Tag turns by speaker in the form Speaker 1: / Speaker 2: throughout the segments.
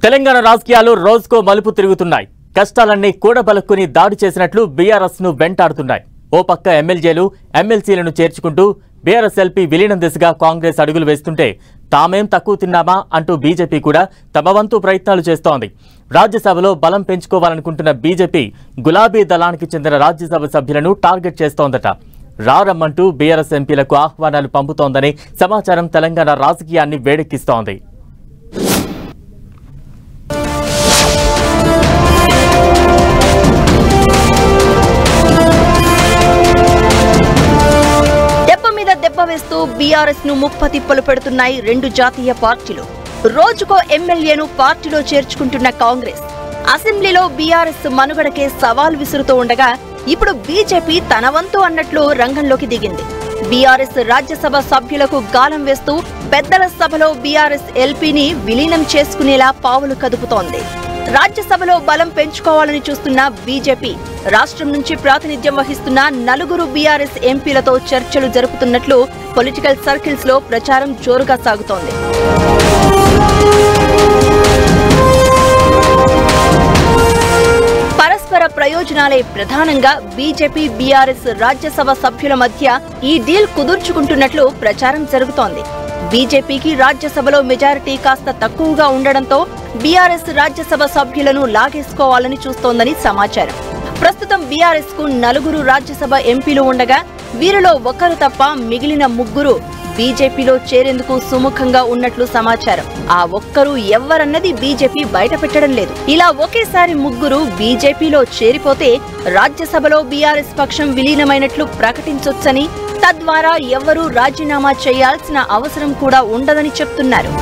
Speaker 1: తెలంగాణ రాజకీయాలు రోజుకో మలుపు తిరుగుతున్నాయి కష్టాలన్నీ కూడబలుక్కుని దాడి చేసినట్లు బీఆర్ఎస్ ను వెంటాడుతున్నాయి ఓ పక్క ఎమ్మెల్యేలు ఎమ్మెల్సీలను చేర్చుకుంటూ బీఆర్ఎస్ ఎల్పీ విలీనం దిశగా కాంగ్రెస్ అడుగులు వేస్తుంటే తామేం తక్కువ తిన్నామా అంటూ బీజేపీ కూడా తమ వంతు ప్రయత్నాలు చేస్తోంది రాజ్యసభలో బలం పెంచుకోవాలనుకుంటున్న బీజేపీ గులాబీ దళానికి చెందిన రాజ్యసభ సభ్యులను టార్గెట్ చేస్తోందట రారమ్మంటూ బీఆర్ఎస్ ఎంపీలకు ఆహ్వానాలు పంపుతోందని సమాచారం తెలంగాణ రాజకీయాన్ని వేడెక్కిస్తోంది
Speaker 2: దెబ్బ మీద దెబ్బ వేస్తూ బీఆర్ఎస్ ను ముప్పతిప్పలు పెడుతున్నాయి రెండు జాతీయ పార్టీలు రోజుకో ఎమ్మెల్యేను పార్టీలో చేర్చుకుంటున్న కాంగ్రెస్ అసెంబ్లీలో బీఆర్ఎస్ మనుగడకే సవాల్ విసురుతూ ఉండగా ఇప్పుడు బీజేపీ తన వంతు అన్నట్లు రంగంలోకి దిగింది బీఆర్ఎస్ రాజ్యసభ సభ్యులకు గాలం వేస్తూ పెద్దల సభలో బీఆర్ఎస్ ఎల్పీని విలీనం చేసుకునేలా పావులు కదుపుతోంది రాజ్యసభలో బలం పెంచుకోవాలని చూస్తున్న బీజేపీ రాష్ట్రం నుంచి ప్రాతినిధ్యం వహిస్తున్న నలుగురు బీఆర్ఎస్ ఎంపీలతో చర్చలు జరుపుతున్నట్లు పొలిటికల్ సర్కిల్స్ లో ప్రచారం జోరుగా సాగుతోంది పరస్పర ప్రయోజనాలే ప్రధానంగా బీజేపీ బీఆర్ఎస్ రాజ్యసభ సభ్యుల మధ్య ఈ డీల్ కుదుర్చుకుంటున్నట్లు ప్రచారం జరుగుతోంది బీజేపీకి రాజ్యసభలో మెజారిటీ కాస్త తక్కువగా ఉండడంతో బీఆర్ఎస్ రాజ్యసభ సభ్యులను లాగేసుకోవాలని చూస్తోందని సమాచారం ప్రస్తుతం బీఆర్ఎస్ కు నలుగురు రాజ్యసభ ఎంపీలు ఉండగా వీరిలో ఒకరు తప్ప మిగిలిన ముగ్గురు బీజేపీలో చేరేందుకు సుముఖంగా ఉన్నట్లు సమాచారం ఆ ఒక్కరు ఎవ్వరన్నది బీజేపీ బయట పెట్టడం లేదు ఇలా ఒకేసారి ముగ్గురు బీజేపీలో చేరిపోతే రాజ్యసభలో బీఆర్ఎస్ పక్షం విలీనమైనట్లు ప్రకటించొచ్చని తద్వారా ఎవ్వరూ రాజీనామా చేయాల్సిన అవసరం కూడా ఉండదని చెప్తున్నారు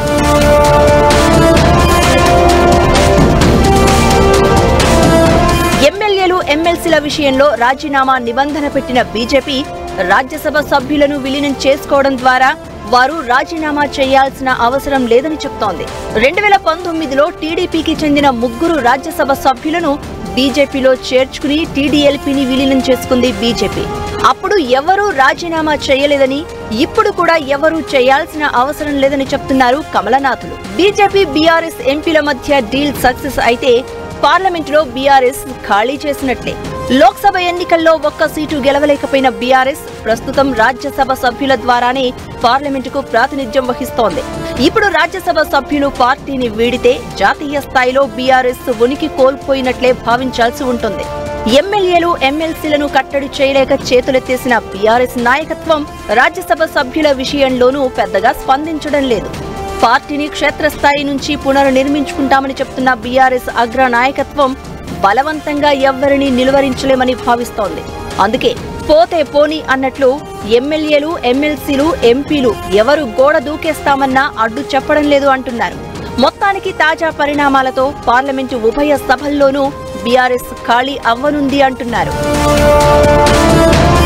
Speaker 2: ఎమ్మెల్యేలు ఎమ్మెల్సీల విషయంలో రాజీనామా నిబంధన పెట్టిన బీజేపీ రాజ్యసభ సభ్యులను విలీనం చేసుకోవడం ద్వారా వారు రాజీనామా చేయాల్సిన అవసరం లేదని చెప్తోంది రెండు వేల పంతొమ్మిదిలో టీడీపీకి చెందిన ముగ్గురు రాజ్యసభ సభ్యులను బీజేపీలో చేర్చుకుని టీడీఎల్పీని విలీనం చేసుకుంది బీజేపీ అప్పుడు ఎవరూ రాజీనామా చేయలేదని ఇప్పుడు కూడా ఎవరూ చేయాల్సిన అవసరం లేదని చెప్తున్నారు కమలనాథులు బీజేపీ బీఆర్ఎస్ ఎంపీల మధ్య డీల్ సక్సెస్ అయితే పార్లమెంటులో బీఆర్ఎస్ ఖాళీ చేసినట్లే లోక్సభ ఎన్నికల్లో ఒక్క సీటు గెలవలేకపోయిన బీఆర్ఎస్ ప్రస్తుతం రాజ్యసభ సభ్యుల ద్వారానే పార్లమెంటుకు ప్రాతినిధ్యం వహిస్తోంది ఇప్పుడు రాజ్యసభ సభ్యులు పార్టీని వీడితే జాతీయ స్థాయిలో బీఆర్ఎస్ ఉనికి కోల్పోయినట్లే భావించాల్సి ఉంటుంది ఎమ్మెల్యేలు ఎమ్మెల్సీలను కట్టడి చేయలేక చేతులెత్తేసిన బీఆర్ఎస్ నాయకత్వం రాజ్యసభ సభ్యుల విషయంలోనూ పెద్దగా స్పందించడం లేదు పార్టీని క్షేత్రస్థాయి నుంచి పునర్నిర్మించుకుంటామని చెప్తున్న బీఆర్ఎస్ అగ్ర నాయకత్వం బలవంతంగా ఎవ్వరిని నిలువరించలేమని భావిస్తోంది అందుకే పోతే పోని అన్నట్లు ఎమ్మెల్యేలు ఎమ్మెల్సీలు ఎంపీలు ఎవరు గోడ దూకేస్తామన్నా అడ్డు చెప్పడం లేదు అంటున్నారు మొత్తానికి తాజా పరిణామాలతో పార్లమెంటు ఉభయ సభల్లోనూ బీఆర్ఎస్ ఖాళీ అవ్వనుంది అంటున్నారు